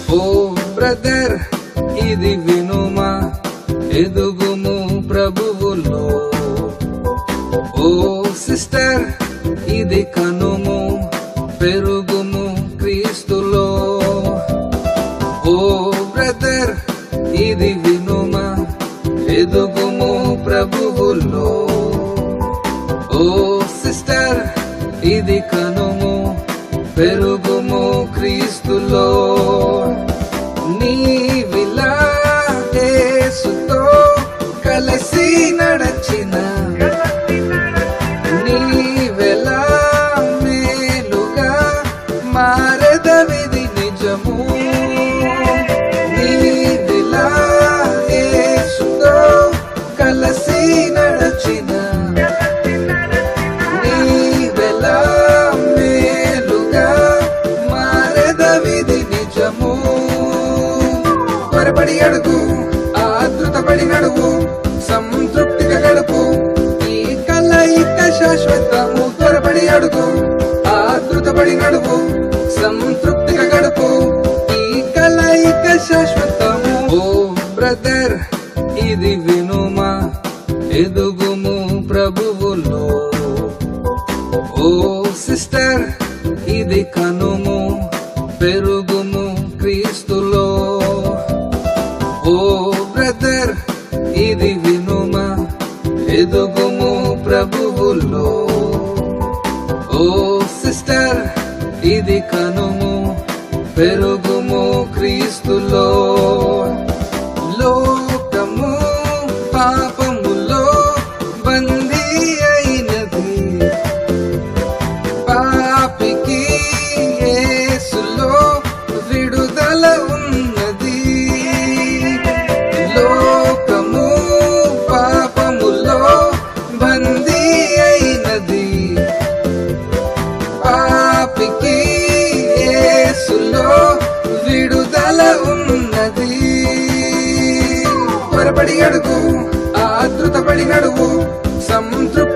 ఓ brother ఇది వినుమా ఎదుగుము ప్రభువులో ఓ సిస్టర్ ఇది కనుము పెరుగుము క్రీస్తులో ఓ బ్రదర్ ఇది వినుమా ఎదుగుము ప్రభువులో ఓ సిస్టర్ ఇది కనుము పెరుగుము క్రీస్తులో నీవిలా యేసుతో కలిసి నడచిన నీవెలా మేలుగా మారదవిది నిజము నీవిలా యేసుతో కలిసి నడచిన నీవెలా మేలుగా మారదవిది నిజము త్వరపడి అడుగు ఆతృతపడి నడువు సంతృప్తిగా గడుపు ఈ కలయిక శాశ్వతము త్వరపడి అడుగు ఆతృతపడి నడువు సంతృప్తిగా గడుపు ఈ కలయిక శాశ్వతము ఓ బ్రదర్ ఇది వినుమా ఎదుగుము ప్రభువులో ఓ సిస్టర్ ఇది కనుము పెరుగుము క్రీస్తులో ఓ బ్రదర్ ఇది వినుమా ఎదుగుము ప్రభువులో ఓ సిస్టర్ ఇది కనుము పెరుగుము క్రీస్తులో లోకము పాపములో బందీ అయినది పాపికి యేసులో విడుదల ఉన్నది లోకము పాపములో బందీ అయినది పాపికి యేసులో విడుదల ఉన్నది త్వరపడి అడుగు ఆతృతపడి నడువు సంతృప్తి